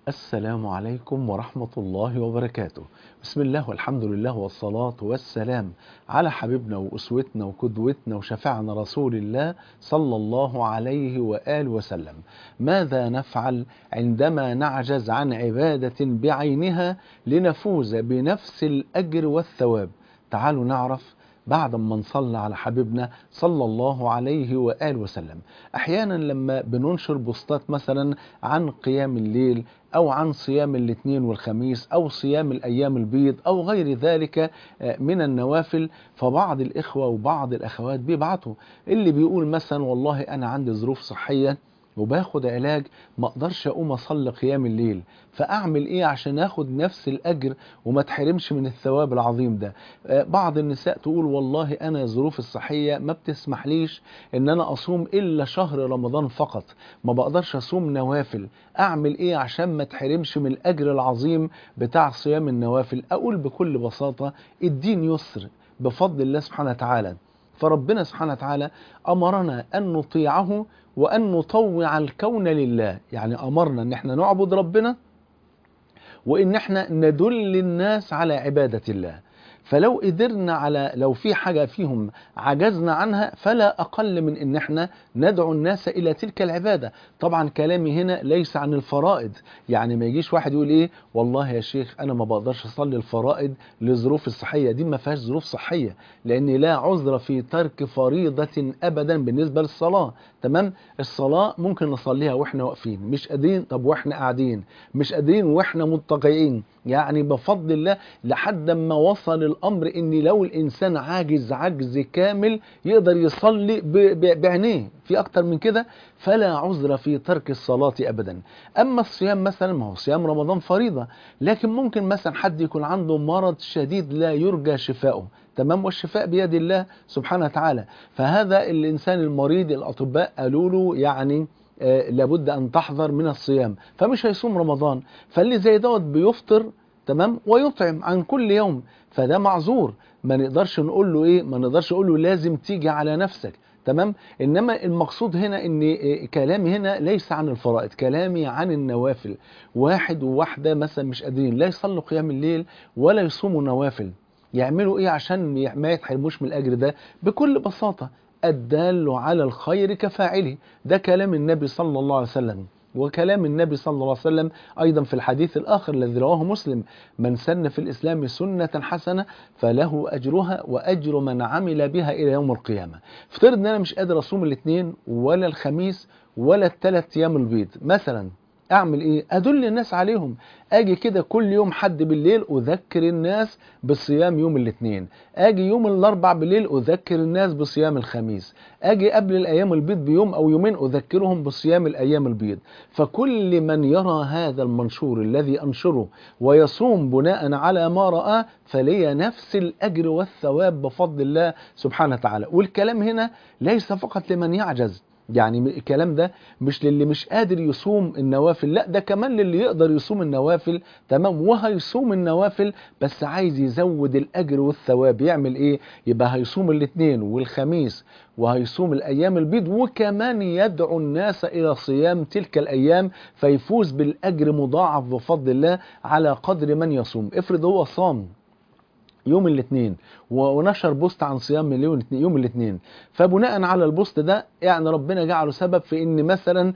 السلام عليكم ورحمة الله وبركاته بسم الله والحمد لله والصلاة والسلام على حبيبنا وأسوتنا وقدوتنا وشفعنا رسول الله صلى الله عليه وآله وسلم ماذا نفعل عندما نعجز عن عبادة بعينها لنفوز بنفس الأجر والثواب تعالوا نعرف بعد ما نصلي على حبيبنا صلى الله عليه وآله وسلم أحيانا لما بننشر بوستات مثلا عن قيام الليل أو عن صيام الاثنين والخميس أو صيام الأيام البيض أو غير ذلك من النوافل فبعض الإخوة وبعض الأخوات بيبعتوا اللي بيقول مثلا والله أنا عندي ظروف صحية وباخد علاج ما اقدرش اقوم اصلي قيام الليل فاعمل ايه عشان اخد نفس الاجر وما اتحرمش من الثواب العظيم ده بعض النساء تقول والله انا ظروف الصحيه ما بتسمحليش ان انا اصوم الا شهر رمضان فقط ما بقدرش اصوم نوافل اعمل ايه عشان ما اتحرمش من الاجر العظيم بتاع صيام النوافل اقول بكل بساطه الدين يسر بفضل الله سبحانه وتعالى فربنا سبحانه وتعالى أمرنا أن نطيعه وأن نطوع الكون لله يعني أمرنا أن احنا نعبد ربنا وأن احنا ندل الناس على عبادة الله فلو قدرنا على لو في حاجة فيهم عجزنا عنها فلا أقل من أن احنا ندعو الناس إلى تلك العبادة طبعا كلامي هنا ليس عن الفرائض يعني ما يجيش واحد يقول إيه والله يا شيخ أنا ما بقدرش أصلي الفرائض لظروف الصحية دي ما فيهاش ظروف صحية لأن لا عذر في ترك فريضة أبدا بالنسبة للصلاة تمام الصلاة ممكن نصليها وإحنا واقفين مش قادرين طب وإحنا قاعدين مش قادرين وإحنا متقيين يعني بفضل الله لحد ما وصل الامر ان لو الانسان عاجز عجز كامل يقدر يصلي بعينيه في اكتر من كده فلا عذر في ترك الصلاة ابدا اما الصيام مثلا ما هو صيام رمضان فريضة لكن ممكن مثلا حد يكون عنده مرض شديد لا يرجى شفاؤه تمام والشفاء بيد الله سبحانه وتعالى فهذا الانسان المريض الاطباء قالوا له يعني آه لابد ان تحذر من الصيام فمش هيصوم رمضان فاللي زي دوت بيفطر تمام ويطعم عن كل يوم فده معذور ما نقدرش نقول له ايه ما نقدرش نقول له لازم تيجي على نفسك تمام انما المقصود هنا ان إيه كلامي هنا ليس عن الفرائض كلامي عن النوافل واحد وواحده مثلا مش قادرين لا يصلوا قيام الليل ولا يصوموا نوافل يعملوا ايه عشان ما يتحرموش من الاجر ده بكل بساطه الدال على الخير كفاعله ده كلام النبي صلى الله عليه وسلم وكلام النبي صلى الله عليه وسلم أيضا في الحديث الآخر الذي رواه مسلم من سن في الإسلام سنة حسنة فله أجرها وأجر من عمل بها إلى يوم القيامة افترض أن أنا مش قادر أصوم الاثنين ولا الخميس ولا الثلاث أيام البيض مثلا اعمل ايه ادل الناس عليهم اجي كده كل يوم حد بالليل اذكر الناس بصيام يوم الاثنين اجي يوم الاربع بالليل اذكر الناس بصيام الخميس اجي قبل الايام البيض بيوم او يومين اذكرهم بصيام الايام البيض فكل من يرى هذا المنشور الذي انشره ويصوم بناء على ما راى فلي نفس الاجر والثواب بفضل الله سبحانه وتعالى والكلام هنا ليس فقط لمن يعجز يعني الكلام ده مش للي مش قادر يصوم النوافل لا ده كمان للي يقدر يصوم النوافل تمام وهيصوم النوافل بس عايز يزود الاجر والثواب يعمل ايه يبقى هيصوم الاثنين والخميس وهيصوم الايام البيض وكمان يدعو الناس الى صيام تلك الايام فيفوز بالاجر مضاعف بفضل الله على قدر من يصوم افرض هو صام يوم الاثنين ونشر بوست عن صيام يوم الاثنين فبناء على البوست ده يعني ربنا جعله سبب في ان مثلا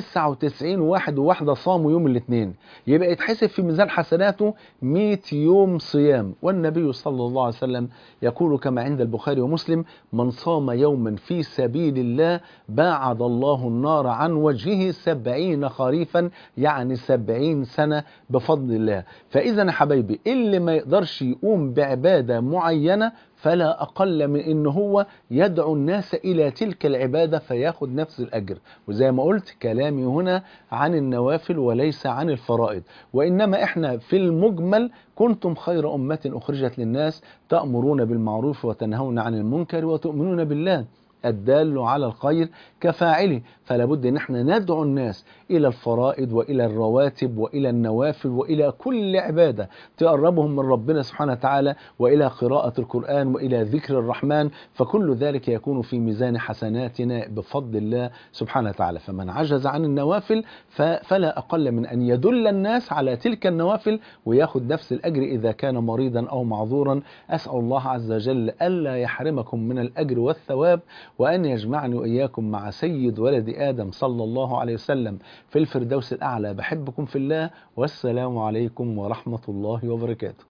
99 واحد وواحده صاموا يوم الاثنين يبقى يتحسب في ميزان حسناته 100 يوم صيام والنبي صلى الله عليه وسلم يقول كما عند البخاري ومسلم من صام يوما في سبيل الله باعد الله النار عن وجهه سبعين خريفا يعني سبعين سنة بفضل الله فإذا يا حبايبي اللي ما يقدرش يقوم بعبادة معينة فلا أقل من إن هو يدعو الناس إلى تلك العبادة فياخد نفس الأجر وزي ما قلت كلامي هنا عن النوافل وليس عن الفرائض وإنما إحنا في المجمل كنتم خير أمة أخرجت للناس تأمرون بالمعروف وتنهون عن المنكر وتؤمنون بالله الدال على الخير كفاعله فلا بد ان احنا ندعو الناس الى الفرائض والى الرواتب والى النوافل والى كل عباده تقربهم من ربنا سبحانه وتعالى والى قراءه القران والى ذكر الرحمن فكل ذلك يكون في ميزان حسناتنا بفضل الله سبحانه وتعالى فمن عجز عن النوافل فلا اقل من ان يدل الناس على تلك النوافل وياخذ نفس الاجر اذا كان مريضا او معذورا اسال الله عز وجل الا يحرمكم من الاجر والثواب وان يجمعني واياكم مع سيد ولد ادم صلى الله عليه وسلم في الفردوس الاعلى بحبكم في الله والسلام عليكم ورحمه الله وبركاته